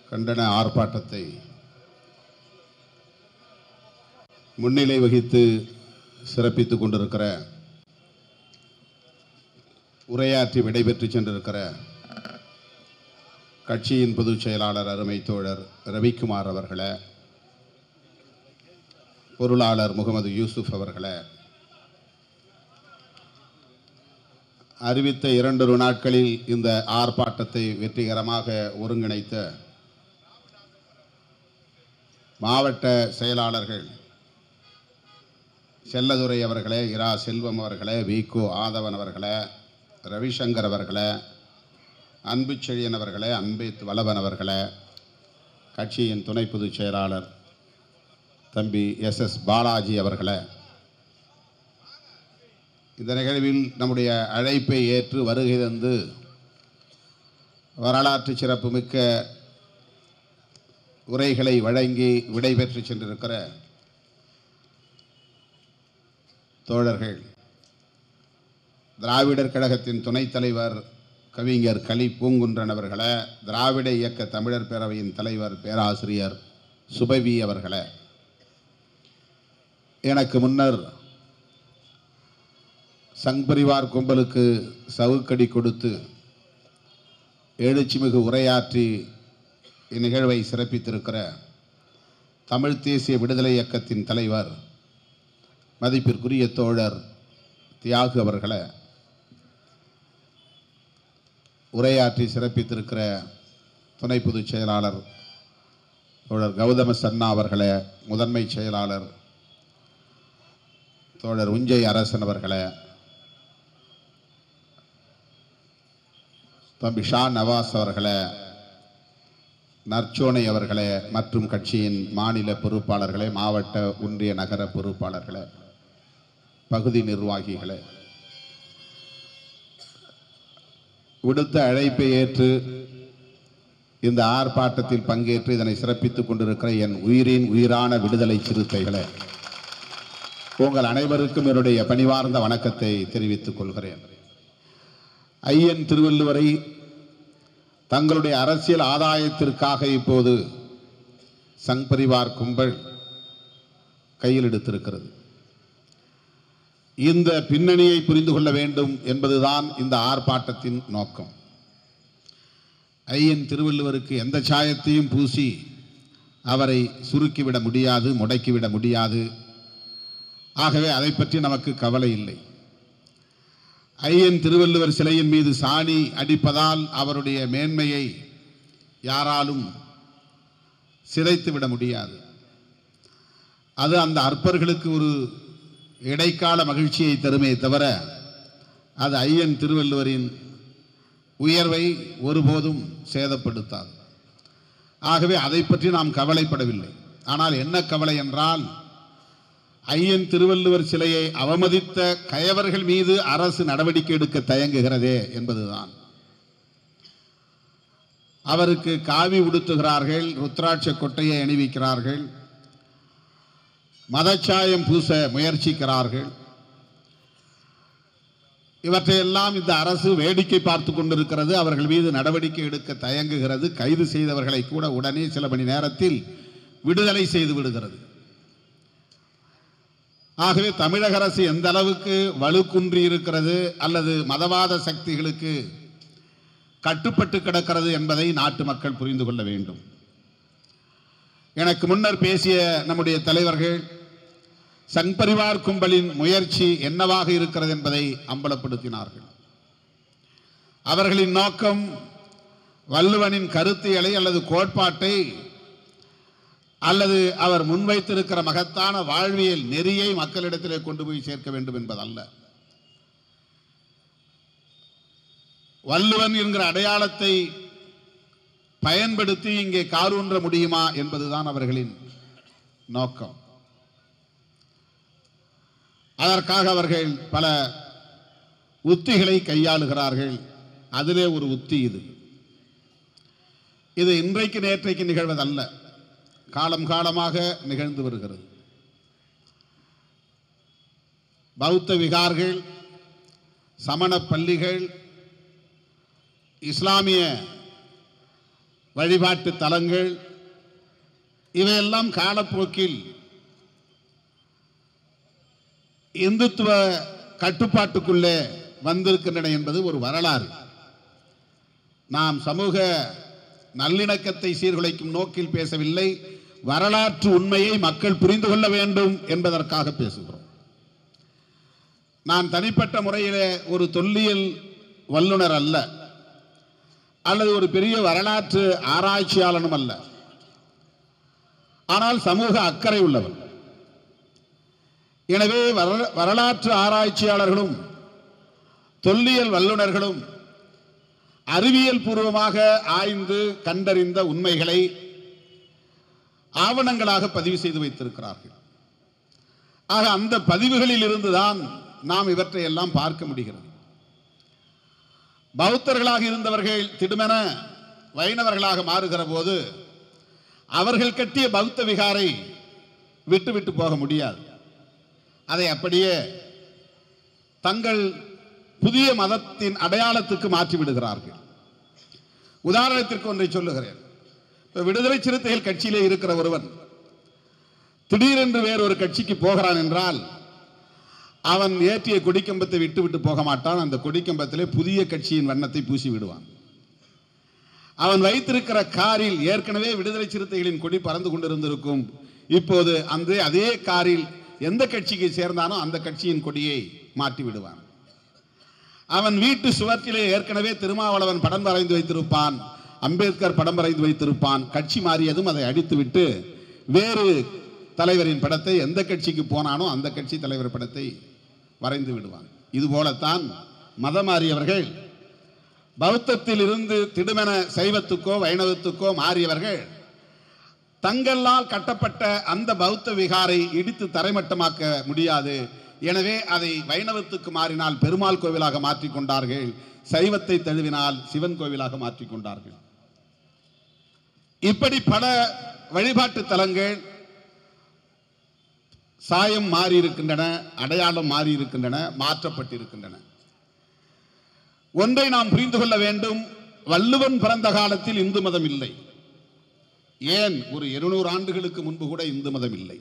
கண்டன ஆர்ப்பாட்டத்தை முன்னிலை வகித்து சிறப்பித்துக் கொண்டிருக்கிற உரையாற்றி விடைபெற்று சென்றிருக்கிற கட்சியின் பொதுச் செயலாளர் அருமை தோழர் ரவிக்குமார் அவர்களே பொருளாளர் முகமது யூசுப் அவர்களே அறிவித்த இரண்டொரு நாட்களில் இந்த ஆர்ப்பாட்டத்தை வெற்றிகரமாக ஒருங்கிணைத்த மாவட்ட செயலாளர்கள் செல்லதுரை அவர்களே இரா செல்வம் அவர்களே விகோ ஆதவன் அவர்களே ரவிசங்கர் அவர்களே அன்பு செழியன் அவர்களே அன்பேத் வளவன் அவர்களே கட்சியின் துணை பொதுச் செயலாளர் தம்பி எஸ் எஸ் பாலாஜி அவர்களே இந்த நிகழ்வில் நம்முடைய அழைப்பை ஏற்று வருகை தந்து வரலாற்று சிறப்புமிக்க உரைகளை வழங்கி விடைபெற்று சென்றிருக்கிற தோழர்கள் திராவிடர் கழகத்தின் துணைத் தலைவர் கவிஞர் கலி பூங்குன்றன் அவர்களே திராவிட இயக்க தமிழர் பேரவையின் தலைவர் பேராசிரியர் சுபவி அவர்களே எனக்கு முன்னர் சங் பரிவார் கும்பலுக்கு சவுக்கடி கொடுத்து எழுச்சிமிகு உரையாற்றி இந்நிகழ்வை சிறப்பித்திருக்கிற தமிழ் தேசிய விடுதலை இயக்கத்தின் தலைவர் மதிப்பிற்குரிய தோழர் தியாகு அவர்களே உரையாற்றி சிறப்பித்திருக்கிற துணை பொதுச் செயலாளர் தோழர் கௌதம சன்னா அவர்களே முதன்மை செயலாளர் தோழர் உஞ்சை அரசன் அவர்களே தம்பி ஷா நவாஸ் அவர்களே நற்சோனை அவர்களே மற்றும் கட்சியின் மாநில பொறுப்பாளர்களே மாவட்ட ஒன்றிய நகர பொறுப்பாளர்களே பகுதி நிர்வாகிகளே விடுத்த அழைப்பை ஏற்று இந்த ஆர்ப்பாட்டத்தில் பங்கேற்று இதனை சிறப்பித்துக் கொண்டிருக்கிற என் உயிரின் உயிரான விடுதலை சிறுத்தைகளே உங்கள் அனைவருக்கும் என்னுடைய பணிவார்ந்த வணக்கத்தை தெரிவித்துக் கொள்கிறேன் ஐயன் திருவள்ளுவரை தங்களுடைய அரசியல் ஆதாயத்திற்காக இப்போது சங் பரிவார் கும்பல் கையில் எடுத்திருக்கிறது இந்த பின்னணியை புரிந்து கொள்ள வேண்டும் என்பதுதான் இந்த ஆர்ப்பாட்டத்தின் நோக்கம் ஐயன் திருவள்ளுவருக்கு எந்த சாயத்தையும் பூசி அவரை சுருக்கிவிட முடியாது முடக்கிவிட முடியாது ஆகவே அதை பற்றி நமக்கு கவலை இல்லை ஐயன் திருவள்ளுவர் சிலையின் மீது சாணி அடிப்பதால் அவருடைய மேன்மையை யாராலும் சிதைத்து விட முடியாது அது அந்த அற்பர்களுக்கு ஒரு இடைக்கால மகிழ்ச்சியை தருமே தவிர அது ஐயன் திருவள்ளுவரின் உயர்வை ஒருபோதும் சேதப்படுத்தாது ஆகவே அதை பற்றி நாம் கவலைப்படவில்லை ஆனால் என்ன கவலை என்றால் ஐயன் திருவள்ளுவர் சிலையை அவமதித்த கயவர்கள் மீது அரசு நடவடிக்கை எடுக்க தயங்குகிறதே என்பதுதான் அவருக்கு காவி உடுத்துகிறார்கள் ருத்ராட்ச கொட்டையை அணிவிக்கிறார்கள் மதச்சாயம் பூச முயற்சிக்கிறார்கள் இவற்றையெல்லாம் இந்த அரசு வேடிக்கை பார்த்து கொண்டிருக்கிறது அவர்கள் மீது நடவடிக்கை எடுக்க தயங்குகிறது கைது செய்தவர்களை கூட உடனே சில மணி நேரத்தில் விடுதலை செய்து விடுகிறது ஆகவே தமிழக அரசு எந்த அளவுக்கு வலுக்குன்றி இருக்கிறது அல்லது மதவாத சக்திகளுக்கு கட்டுப்பட்டு கிடக்கிறது என்பதை நாட்டு மக்கள் புரிந்து கொள்ள வேண்டும் எனக்கு முன்னர் பேசிய நம்முடைய தலைவர்கள் சங் பரிவார் கும்பலின் முயற்சி என்னவாக இருக்கிறது என்பதை அம்பலப்படுத்தினார்கள் அவர்களின் நோக்கம் வள்ளுவனின் கருத்தியலை அல்லது கோட்பாட்டை அல்லது அவர் முன்வைத்திருக்கிற மகத்தான வாழ்வியல் நெறியை மக்களிடத்திலே கொண்டு போய் சேர்க்க வேண்டும் என்பதல்ல வள்ளுவன் என்கிற அடையாளத்தை பயன்படுத்தி இங்கே காரூன்ற முடியுமா என்பதுதான் அவர்களின் நோக்கம் அதற்காக அவர்கள் பல உத்திகளை கையாளுகிறார்கள் அதிலே ஒரு உத்தி இது இது இன்றைக்கு நேற்றைக்கு நிகழ்வதல்ல காலம் காலமாக நிகழ்ந்து வருகிறது பௌத்த விகார்கள் சமண பள்ளிகள் இஸ்லாமிய வழிபாட்டு தலங்கள் இவையெல்லாம் காலப்போக்கில் இந்துத்துவ கட்டுப்பாட்டுக்குள்ளே வந்திருக்கின்றன என்பது ஒரு வரலாறு நாம் சமூக நல்லிணக்கத்தை சீர்குலைக்கும் நோக்கில் பேசவில்லை வரலாற்று உண்மையை மக்கள் புரிந்து கொள்ள வேண்டும் என்பதற்காக பேசுகிறோம் நான் தனிப்பட்ட முறையிலே ஒரு தொல்லியல் வல்லுனர் அல்ல அல்லது ஒரு பெரிய வரலாற்று ஆராய்ச்சியாளனும் அல்ல ஆனால் சமூக அக்கறை உள்ளவர் எனவே வர- வரலாற்று ஆராய்ச்சியாளர்களும் தொல்லியல் வல்லுநர்களும் அறிவியல் பூர்வமாக ஆய்ந்து கண்டறிந்த உண்மைகளை ஆவணங்களாக பதிவு செய்து வைத்திருக்கிறார்கள் ஆக அந்த பதிவுகளில் இருந்துதான் நாம் இவற்றை எல்லாம் பார்க்க முடிகிறது பௌத்தர்களாக இருந்தவர்கள் திடுமென வைணவர்களாக மாறுகிற போது அவர்கள் கட்டிய பௌத்த விகாரை விட்டு விட்டு போக முடியாது அதை அப்படியே தங்கள் புதிய மதத்தின் அடையாளத்துக்கு மாற்றி விடுகிறார்கள் உதாரணத்திற்கு ஒன்றை சொல்லுகிறேன் இப்ப விடுதலை சிறுத்தைகள் கட்சியிலே இருக்கிற ஒருவன் திடீரென்று வேறொரு கட்சிக்கு போகிறான் என்றால் அவன் ஏற்றிய கொடிக்கம்பத்தை விட்டு விட்டு போக மாட்டான் அந்த கொடிக்கம்பத்திலே புதிய கட்சியின் வண்ணத்தை பூசி விடுவான் அவன் வைத்திருக்கிற காரில் ஏற்கனவே விடுதலை சிறுத்தைகளின் கொடி பறந்து கொண்டிருந்திருக்கும் இப்போது அந்த அதே காரில் எந்த கட்சிக்கு சேர்ந்தானோ அந்த கட்சியின் கொடியை மாற்றி விடுவான் அவன் வீட்டு சுவற்றிலே ஏற்கனவே திருமாவளவன் படம் வரைந்து வைத்திருப்பான் அம்பேத்கர் படம் வரைந்து வைத்திருப்பான் கட்சி மாறியதும் அதை அடித்துவிட்டு வேறு தலைவரின் படத்தை எந்த கட்சிக்கு போனானோ அந்த கட்சி தலைவர் படத்தை வரைந்து விடுவான் இது போலத்தான் மதம் மாறியவர்கள் பௌத்தத்தில் இருந்து திடுமென சைவத்துக்கோ வைணவத்துக்கோ மாறியவர்கள் தங்களால் கட்டப்பட்ட அந்த பௌத்த விகாரை இடித்து தரைமட்டமாக்க முடியாது எனவே அதை வைணவத்துக்கு மாறினால் பெருமாள் கோவிலாக மாற்றிக் கொண்டார்கள் சைவத்தை தழுவினால் சிவன் கோவிலாக மாற்றிக் கொண்டார்கள் இப்படி பல வழிபாட்டு தலங்கள் சாயம் மாறி இருக்கின்றன அடையாளம் மாறி இருக்கின்றன மாற்றப்பட்டிருக்கின்றன ஒன்றை நாம் புரிந்து கொள்ள வேண்டும் வள்ளுவன் பிறந்த காலத்தில் இந்து மதம் இல்லை ஏன் ஒரு இருநூறு ஆண்டுகளுக்கு முன்பு கூட இந்து மதம் இல்லை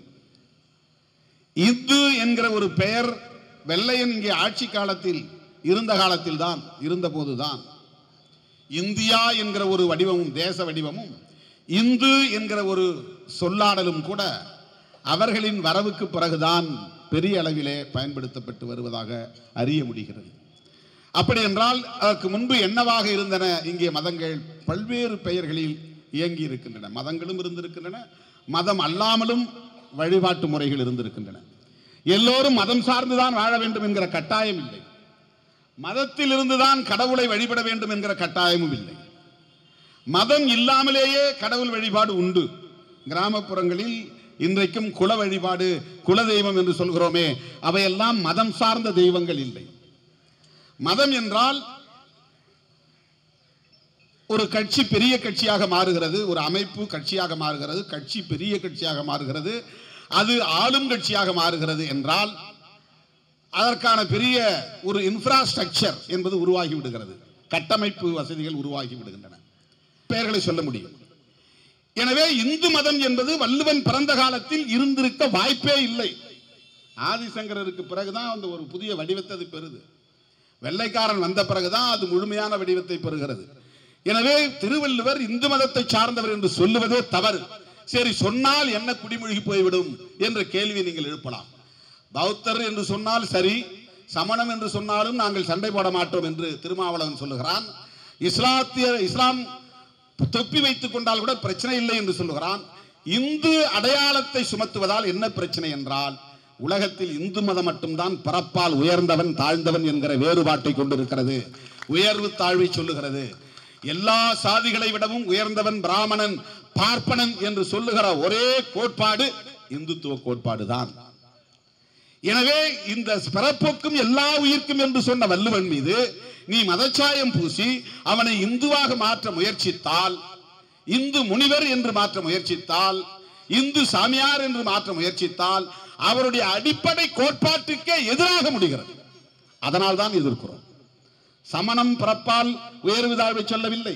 இந்து என்கிற ஒரு பெயர் வெள்ளையன் இங்கே ஆட்சி காலத்தில் இருந்த காலத்தில் தான் இருந்த போதுதான் இந்தியா என்கிற ஒரு வடிவமும் தேச வடிவமும் இந்து என்கிற ஒரு சொல்லாடலும் கூட அவர்களின் வரவுக்கு பிறகுதான் பெரிய அளவிலே பயன்படுத்தப்பட்டு வருவதாக அறிய முடிகிறது அப்படி என்றால் அதற்கு முன்பு என்னவாக இருந்தன இங்கே மதங்கள் பல்வேறு பெயர்களில் இயங்கி இருக்கின்றன மதங்களும் இருந்திருக்கின்றன மதம் அல்லாமலும் வழிபாட்டு முறைகள் இருந்திருக்கின்றன எல்லோரும் மதம் சார்ந்துதான் வாழ வேண்டும் என்கிற கட்டாயம் இல்லை மதத்தில் இருந்துதான் கடவுளை வழிபட வேண்டும் என்கிற கட்டாயமும் இல்லை மதம் இல்லாமலேயே கடவுள் வழிபாடு உண்டு கிராமப்புறங்களில் இன்றைக்கும் குல வழிபாடு குல தெய்வம் என்று சொல்கிறோமே அவையெல்லாம் மதம் சார்ந்த தெய்வங்கள் இல்லை மதம் என்றால் ஒரு கட்சி பெரிய கட்சியாக மாறுகிறது ஒரு அமைப்பு கட்சியாக மாறுகிறது கட்சி பெரிய கட்சியாக மாறுகிறது அது ஆளும் கட்சியாக மாறுகிறது என்றால் அதற்கான பெரிய ஒரு இன்ஃப்ராஸ்ட்ரக்சர் என்பது உருவாகி விடுகிறது கட்டமைப்பு வசதிகள் உருவாகி விடுகின்றன பெயர்களை சொல்ல முடியும் எனவே இந்து மதம் என்பது வள்ளுவன் பிறந்த காலத்தில் இருந்திருக்க வாய்ப்பே இல்லை ஆதிசங்கரருக்கு பிறகுதான் அந்த ஒரு புதிய வடிவத்தை அது பெறுது வெள்ளைக்காரன் வந்த பிறகுதான் அது முழுமையான வடிவத்தை பெறுகிறது எனவே திருவள்ளுவர் இந்து மதத்தை சார்ந்தவர் என்று சொல்லுவதே தவறு சரி சொன்னால் என்ன குடிமொழி போய்விடும் என்ற கேள்வி நீங்கள் எழுப்பலாம் பௌத்தர் என்று சொன்னால் சரி சமணம் என்று சொன்னாலும் நாங்கள் சண்டை போட மாட்டோம் என்று திருமாவளவன் சொல்லுகிறான் இஸ்லாத்திய இஸ்லாம் தொப்பி வைத்துக் கொண்டால் கூட பிரச்சனை இல்லை என்று சொல்லுகிறான் இந்து அடையாளத்தை சுமத்துவதால் என்ன பிரச்சனை என்றால் உலகத்தில் இந்து மதம் மட்டும்தான் பிறப்பால் உயர்ந்தவன் தாழ்ந்தவன் என்கிற வேறுபாட்டை கொண்டிருக்கிறது உயர்வு தாழ்வை சொல்லுகிறது எல்லா சாதிகளை விடவும் உயர்ந்தவன் பிராமணன் பார்ப்பனன் என்று சொல்லுகிற ஒரே கோட்பாடு இந்துத்துவ கோட்பாடு தான் எனவே இந்த பிறப்புக்கும் எல்லா உயிர்க்கும் என்று சொன்ன வள்ளுவன் மீது நீ மதச்சாயம் பூசி அவனை இந்துவாக மாற்ற முயற்சித்தால் இந்து முனிவர் என்று மாற்ற முயற்சித்தால் இந்து சாமியார் என்று மாற்ற முயற்சித்தால் அவருடைய அடிப்படை கோட்பாட்டுக்கே எதிராக முடிகிறது அதனால் தான் எதிர்க்கிறோம் சமணம் பிறப்பால் உயர்வு தாழ்வை சொல்லவில்லை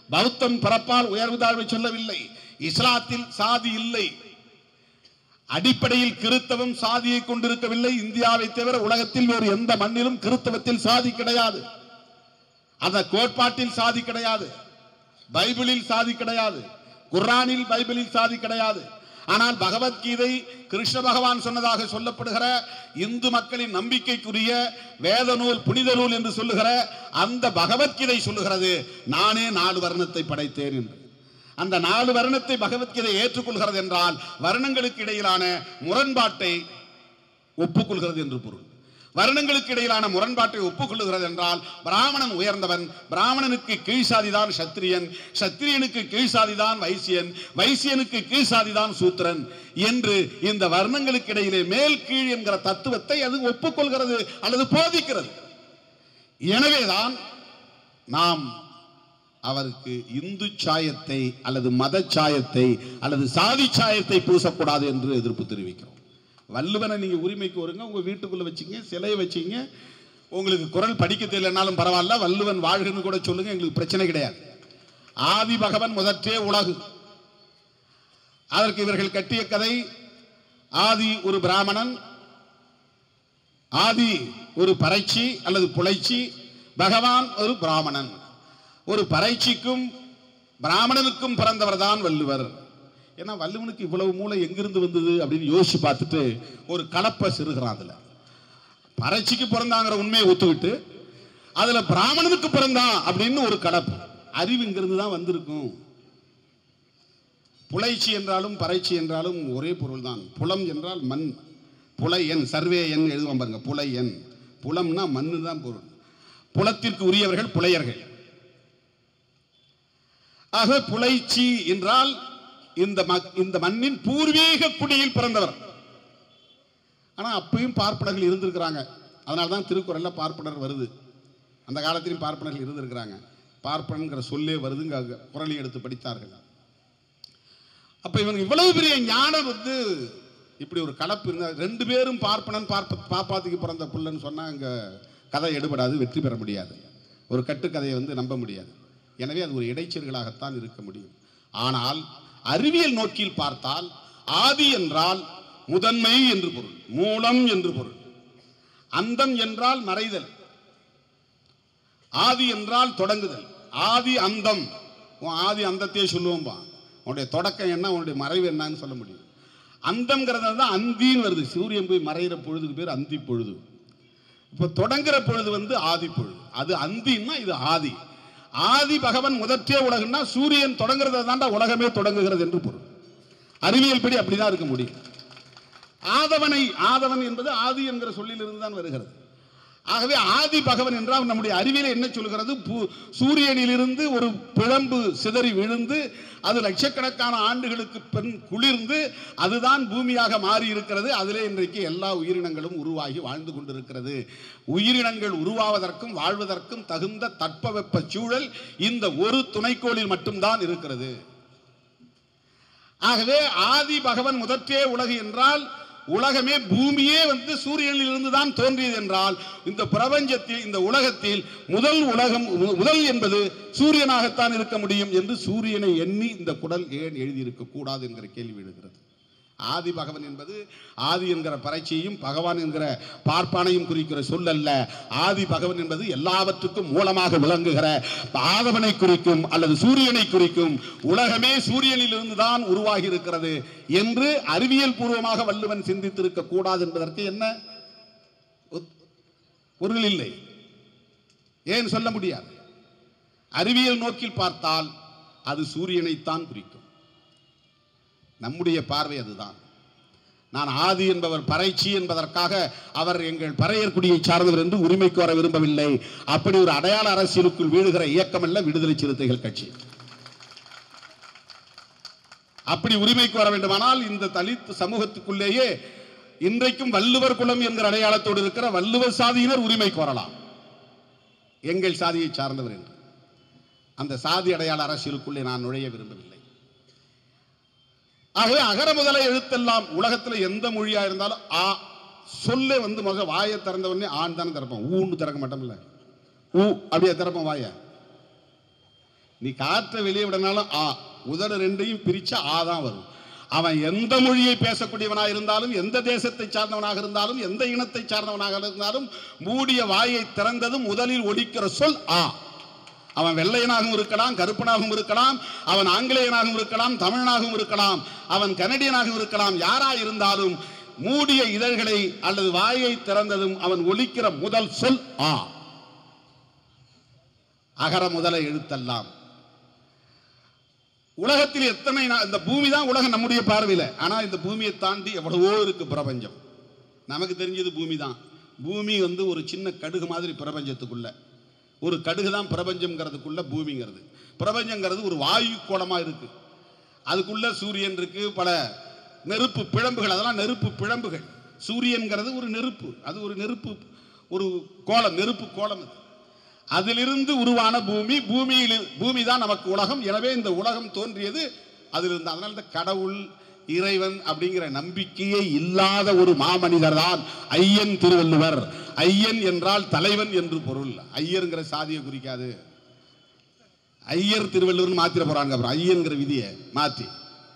பௌத்தம் பிறப்பால் உயர்வு தாழ்வை சொல்லவில்லை இஸ்லாத்தில் சாதி இல்லை அடிப்படையில் கிறித்தவம் சாதியை கொண்டிருக்கவில்லை இந்தியாவை தவிர உலகத்தில் வேறு எந்த மண்ணிலும் கிறித்தவத்தில் சாதி கிடையாது அந்த கோட்பாட்டில் சாதி கிடையாது பைபிளில் சாதி கிடையாது குர்ஆனில் பைபிளில் சாதி கிடையாது ஆனால் பகவத்கீதை கிருஷ்ண பகவான் சொன்னதாக சொல்லப்படுகிற இந்து மக்களின் நம்பிக்கைக்குரிய வேத நூல் புனித நூல் என்று சொல்லுகிற அந்த பகவத்கீதை சொல்லுகிறது நானே நாலு வர்ணத்தை படைத்தேன் என்று அந்த நாலு வருணத்தை பகவத்கீதை ஏற்றுக்கொள்கிறது என்றால் வருணங்களுக்கு இடையிலான முரண்பாட்டை ஒப்புக்கொள்கிறது என்று பொருள் வருணங்களுக்கு இடையிலான முரண்பாட்டை ஒப்புக்கொள்ளுகிறது என்றால் பிராமணன் உயர்ந்தவன் பிராமணனுக்கு கீழ்சாதிதான் சத்திரியன் சத்திரியனுக்கு கீழ்சாதிதான் வைசியன் வைசியனுக்கு கீழ்சாதிதான் சூத்திரன் என்று இந்த வர்ணங்களுக்கு இடையிலே மேல் கீழ் என்கிற தத்துவத்தை அது ஒப்புக்கொள்கிறது அல்லது போதிக்கிறது எனவேதான் நாம் அவருக்கு இந்து சாயத்தை அல்லது மத சாயத்தை அல்லது சாதி சாயத்தை பூசக்கூடாது என்று எதிர்ப்பு தெரிவிக்கிறோம் வள்ளுவனை நீங்க உரிமைக்கு வருங்க உங்க வீட்டுக்குள்ள வச்சீங்க சிலையை வச்சீங்க உங்களுக்கு குரல் படிக்க தெரியலனாலும் பரவாயில்ல வள்ளுவன் வாழ்கன்னு கூட சொல்லுங்க எங்களுக்கு பிரச்சனை கிடையாது ஆதி பகவன் முதற்றே உலகு அதற்கு இவர்கள் கட்டிய கதை ஆதி ஒரு பிராமணன் ஆதி ஒரு பறைச்சி அல்லது புலைச்சி பகவான் ஒரு பிராமணன் ஒரு பறைச்சிக்கும் பிராமணனுக்கும் பிறந்தவர் தான் வள்ளுவர் ஏன்னா வள்ளுவனுக்கு இவ்வளவு மூளை எங்கிருந்து வந்தது அப்படின்னு யோசிச்சு பார்த்துட்டு ஒரு கலப்பை சிறுகிறான் அதுல பறைச்சிக்கு பிறந்தாங்கிற உண்மையை ஒத்துக்கிட்டு அதுல பிராமணனுக்கு பிறந்தான் அப்படின்னு ஒரு கலப்பு அறிவு இங்கிருந்து தான் வந்திருக்கும் புலைச்சி என்றாலும் பறைச்சி என்றாலும் ஒரே பொருள் தான் புலம் என்றால் மண் புலை எண் சர்வே எண் எழுதுவான் பாருங்க புலை எண் புலம்னா மண்ணு தான் பொருள் புலத்திற்கு உரியவர்கள் புலையர்கள் ஆக புலைச்சி என்றால் இந்த மக்- இந்த மண்ணின் பூர்வீக குடியில் பிறந்தவர் ஆனா அப்பயும் பார்ப்பனர்கள் இருந்திருக்கிறாங்க அதனால தான் திருக்குறள்ல பார்ப்பனர் வருது அந்த காலத்திலும் பார்ப்பனர்கள் இருந்திருக்கிறாங்க பார்ப்பனங்கிற சொல்லே வருதுங்க குரலை எடுத்து படித்தார்கள் அப்ப இவங்க இவ்வளவு பெரிய ஞானம் வந்து இப்படி ஒரு கலப்பு இருந்தா ரெண்டு பேரும் பார்ப்பனன் பார்ப்ப பாப்பாத்திக்கு பிறந்த புள்ளன்னு சொன்னா அங்க கதை எடுபடாது வெற்றி பெற முடியாது ஒரு கட்டுக்கதையை வந்து நம்ப முடியாது எனவே அது ஒரு இடைச்சல்களாகத்தான் இருக்க முடியும் ஆனால் அறிவியல் நோக்கில் பார்த்தால் ஆதி என்றால் முதன்மை என்று பொருள் மூலம் என்று பொருள் அந்தம் என்றால் மறைதல் ஆதி என்றால் தொடங்குதல் ஆதி அந்தம் உன் ஆதி அந்தத்தையே சொல்லுவோம்பா உன்னுடைய தொடக்கம் என்ன உன்னுடைய மறைவு என்னன்னு சொல்ல முடியும் அந்தம்ங்கிறது தான் அந்தின்னு வருது சூரியன் போய் மறைகிற பொழுதுக்கு பேர் அந்தி பொழுது இப்போ தொடங்குற பொழுது வந்து ஆதி பொழுது அது அந்தின்னா இது ஆதி ஆதி பகவன் முதற்றே உலகம்னா சூரியன் தொடங்குறத தாண்டா உலகமே தொடங்குகிறது என்று பொருள் அறிவியல் படி அப்படிதான் இருக்க முடியும் ஆதவனை ஆதவன் என்பது ஆதி என்கிற சொல்லிலிருந்து தான் வருகிறது ஆகவே ஆதி பகவன் என்றால் நம்முடைய அறிவியல் என்ன சொல்கிறது பூ- சூரியனிலிருந்து ஒரு பிழம்பு சிதறி விழுந்து அது லட்சக்கணக்கான ஆண்டுகளுக்கு பின் குளிர்ந்து அதுதான் பூமியாக மாறி இருக்கிறது அதிலே இன்றைக்கு எல்லா உயிரினங்களும் உருவாகி வாழ்ந்து கொண்டிருக்கிறது உயிரினங்கள் உருவாவதற்கும் வாழ்வதற்கும் தகுந்த தட்பவெப்ப சூழல் இந்த ஒரு துணைக்கோளில் மட்டும்தான் இருக்கிறது ஆகவே ஆதி பகவன் முதற்றே உலகு என்றால் உலகமே பூமியே வந்து சூரியனில் இருந்து தான் தோன்றியது என்றால் இந்த பிரபஞ்சத்தில் இந்த உலகத்தில் முதல் உலகம் மு- முதல் என்பது சூரியனாகத்தான் இருக்க முடியும் என்று சூரியனை எண்ணி இந்த குடல் ஏன் எழுதியிருக்க கூடாது என்கிற கேள்வி எழுகிறது ஆதி பகவன் என்பது ஆதி என்கிற பறைச்சியையும் பகவான் என்கிற பார்ப்பானையும் குறிக்கிற சொல் அல்ல ஆதி பகவன் என்பது எல்லாவற்றுக்கும் மூலமாக விளங்குகிற ஆதவனை குறிக்கும் அல்லது சூரியனை குறிக்கும் உலகமே சூரியனில் இருந்துதான் உருவாகி இருக்கிறது என்று அறிவியல் பூர்வமாக வள்ளுவன் சிந்தித்திருக்க கூடாது என்பதற்கு என்ன ஒத்- பொருள் இல்லை ஏன் சொல்ல முடியாது அறிவியல் நோக்கில் பார்த்தால் அது சூரியனைத்தான் குறிக்கும் நம்முடைய பார்வை அதுதான் நான் ஆதி என்பவர் பறைச்சி என்பதற்காக அவர் எங்கள் பறையர் குடியை சார்ந்தவர் என்று உரிமை கோர விரும்பவில்லை அப்படி ஒரு அடையாள அரசியலுக்குள் வீழுகிற இயக்கம் அல்ல விடுதலை சிறுத்தைகள் கட்சி அப்படி உரிமை கோர வேண்டுமானால் இந்த தலித் சமூகத்துக்குள்ளேயே இன்றைக்கும் வள்ளுவர் குலம் என்கிற அடையாளத்தோடு இருக்கிற வள்ளுவர் சாதியினர் உரிமை கோரலாம் எங்கள் சாதியை சார்ந்தவர் என்று அந்த சாதி அடையாள அரசியலுக்குள்ளே நான் நுழைய விரும்பவில்லை ஆகவே அகர முதல எழுத்தெல்லாம் உலகத்துல எந்த மொழியா இருந்தாலும் ஆ சொல்லே வந்து முத வாயை திறந்த உடனே ஆண் தானே திறப்போம் ஊன்னு திறக்க மாட்டோம்ல ஊ அப்படியே திறப்போம் வாயை நீ காற்றை வெளியே விடனாலும் ஆ உதடு ரெண்டையும் பிரிச்சா ஆ தான் வரும் அவன் எந்த மொழியை பேசக்கூடியவனாக இருந்தாலும் எந்த தேசத்தை சார்ந்தவனாக இருந்தாலும் எந்த இனத்தை சார்ந்தவனாக இருந்தாலும் மூடிய வாயை திறந்ததும் முதலில் ஒலிக்கிற சொல் ஆ அவன் வெள்ளையனாகவும் இருக்கலாம் கருப்பனாகவும் இருக்கலாம் அவன் ஆங்கிலேயனாகவும் இருக்கலாம் தமிழனாகவும் இருக்கலாம் அவன் கனடியனாகவும் இருக்கலாம் யாரா இருந்தாலும் மூடிய இதழ்களை அல்லது வாயை திறந்ததும் அவன் ஒலிக்கிற முதல் சொல் ஆ அகர முதல எழுத்தெல்லாம் உலகத்தில் எத்தனை நா- இந்த பூமி தான் உலகம் நம்முடைய பார்வையில் ஆனா இந்த பூமியை தாண்டி எவ்வளவோ இருக்கு பிரபஞ்சம் நமக்கு தெரிஞ்சது பூமி தான் பூமி வந்து ஒரு சின்ன கடுகு மாதிரி பிரபஞ்சத்துக்குள்ள ஒரு கடுகு தான் பிரபஞ்சம்ங்கிறதுக்குள்ள பூமிங்கிறது பிரபஞ்சங்கிறது ஒரு வாயு கோளமா இருக்கு அதுக்குள்ள சூரியன் இருக்கு பல நெருப்பு பிழம்புகள் அதெல்லாம் நெருப்பு பிழம்புகள் சூரியன்கிறது ஒரு நெருப்பு அது ஒரு நெருப்பு ஒரு கோலம் நெருப்பு கோலம் அது அதிலிருந்து உருவான பூமி பூமியில் பூமி தான் நமக்கு உலகம் எனவே இந்த உலகம் தோன்றியது அதிலிருந்து அதனால இந்த கடவுள் இறைவன் அப்படிங்கிற நம்பிக்கையே இல்லாத ஒரு மாமனிதர் தான் ஐயன் திருவள்ளுவர் ஐயன் என்றால் தலைவன் என்று பொருள் ஐயருங்கிற சாதியை குறிக்காது ஐயர் திருவள்ளுவர் மாத்திர போறாங்க அப்புறம் ஐயன்கிற விதியை மாத்தி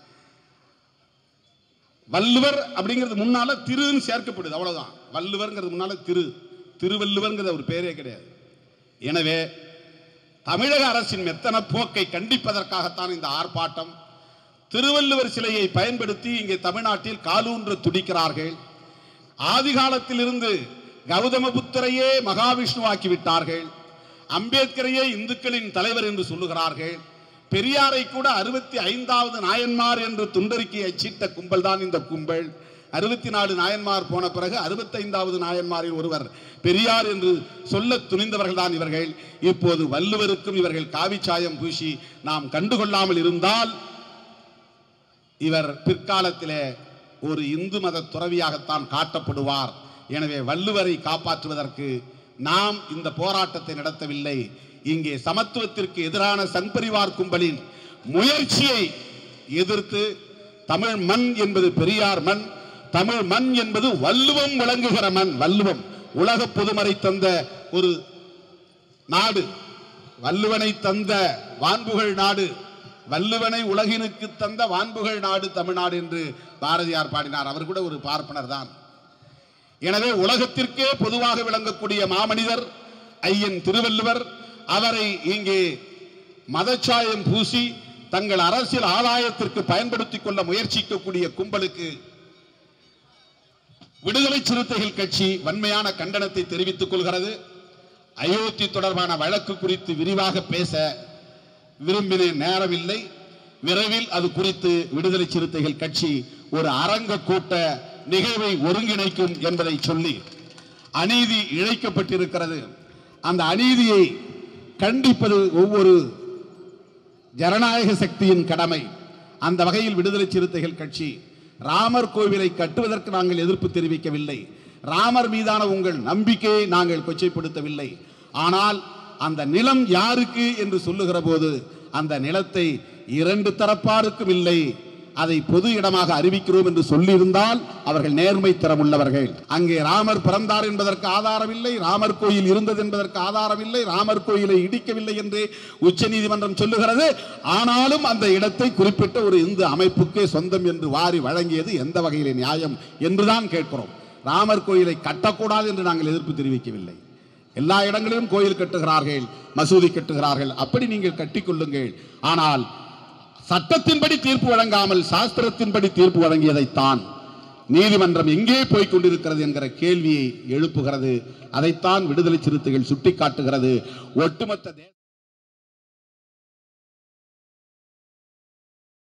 வள்ளுவர் அப்படிங்கிறது முன்னால திருன்னு சேர்க்கப்படுது அவ்வளவுதான் வள்ளுவர்ங்கிறது முன்னால திரு திருவள்ளுவர்ங்கிறது ஒரு பேரே கிடையாது எனவே தமிழக அரசின் மெத்தன போக்கை கண்டிப்பதற்காகத்தான் இந்த ஆர்ப்பாட்டம் திருவள்ளுவர் சிலையை பயன்படுத்தி இங்கே தமிழ்நாட்டில் காலூன்ற துடிக்கிறார்கள் ஆதி காலத்திலிருந்து கௌதம புத்தரையே மகாவிஷ்ணுவாக்கி விட்டார்கள் அம்பேத்கரையே இந்துக்களின் தலைவர் என்று சொல்லுகிறார்கள் பெரியாரை கூட அறுபத்தி ஐந்தாவது நாயன்மார் என்று துண்டறிக்கை அச்சிட்ட கும்பல் தான் இந்த கும்பல் அறுபத்தி நாலு நாயன்மார் போன பிறகு அறுபத்தைந்தாவது நாயன்மாரில் ஒருவர் பெரியார் என்று சொல்ல துணிந்தவர்கள் தான் இவர்கள் இப்போது வள்ளுவருக்கும் இவர்கள் காவிச்சாயம் பூசி நாம் கண்டுகொள்ளாமல் இருந்தால் இவர் பிற்காலத்திலே ஒரு இந்து மத துறவியாகத்தான் காட்டப்படுவார் எனவே வள்ளுவரை காப்பாற்றுவதற்கு நாம் இந்த போராட்டத்தை நடத்தவில்லை இங்கே சமத்துவத்திற்கு எதிரான சங்பரிவார் கும்பலின் முயற்சியை எதிர்த்து தமிழ் மண் என்பது பெரியார் மண் தமிழ் மண் என்பது வள்ளுவம் விளங்குகிற மண் வள்ளுவம் உலக பொதுமறை தந்த ஒரு நாடு வள்ளுவனை தந்த வான்புகழ் நாடு வள்ளுவனை உலகினுக்கு தந்த வான்புகழ் நாடு தமிழ்நாடு என்று பாரதியார் பாடினார் அவர் கூட ஒரு பார்ப்பனர் தான் எனவே உலகத்திற்கே பொதுவாக விளங்கக்கூடிய மாமனிதர் ஐயன் திருவள்ளுவர் அவரை இங்கே மதச்சாயம் பூசி தங்கள் அரசியல் ஆதாயத்திற்கு பயன்படுத்திக் கொள்ள முயற்சிக்கக்கூடிய கும்பலுக்கு விடுதலை சிறுத்தைகள் கட்சி வன்மையான கண்டனத்தை தெரிவித்துக் கொள்கிறது அயோத்தி தொடர்பான வழக்கு குறித்து விரிவாக பேச விரும்பின நேரமில்லை விரைவில் அது குறித்து விடுதலை சிறுத்தைகள் கட்சி ஒரு அரங்க கூட்ட நிகழ்வை ஒருங்கிணைக்கும் என்பதை சொல்லி அநீதி இழைக்கப்பட்டிருக்கிறது அந்த அநீதியை கண்டிப்பது ஒவ்வொரு ஜனநாயக சக்தியின் கடமை அந்த வகையில் விடுதலை சிறுத்தைகள் கட்சி ராமர் கோவிலை கட்டுவதற்கு நாங்கள் எதிர்ப்பு தெரிவிக்கவில்லை ராமர் மீதான உங்கள் நம்பிக்கையை நாங்கள் கொச்சைப்படுத்தவில்லை ஆனால் அந்த நிலம் யாருக்கு என்று சொல்லுகிற போது அந்த நிலத்தை இரண்டு தரப்பாருக்கும் இல்லை அதை பொது இடமாக அறிவிக்கிறோம் என்று சொல்லியிருந்தால் அவர்கள் நேர்மை தரம் உள்ளவர்கள் அங்கே ராமர் பிறந்தார் என்பதற்கு ஆதாரம் இல்லை ராமர் கோயில் இருந்தது என்பதற்கு ஆதாரம் இல்லை ராமர் கோயிலை இடிக்கவில்லை என்று உச்சநீதிமன்றம் சொல்லுகிறது ஆனாலும் அந்த இடத்தை குறிப்பிட்ட ஒரு இந்து அமைப்புக்கே சொந்தம் என்று வாரி வழங்கியது எந்த வகையிலே நியாயம் என்றுதான் கேட்கிறோம் ராமர் கோயிலை கட்டக்கூடாது என்று நாங்கள் எதிர்ப்பு தெரிவிக்கவில்லை எல்லா இடங்களிலும் கோயில் கட்டுகிறார்கள் மசூதி கட்டுகிறார்கள் அப்படி நீங்கள் கட்டிக்கொள்ளுங்கள் ஆனால் சட்டத்தின்படி தீர்ப்பு வழங்காமல் சாஸ்திரத்தின்படி தீர்ப்பு வழங்கியதைத்தான் நீதிமன்றம் எங்கே போய் கொண்டிருக்கிறது என்கிற கேள்வியை எழுப்புகிறது அதைத்தான் விடுதலை சிறுத்தைகள் சுட்டிக்காட்டுகிறது ஒட்டுமொத்த தே-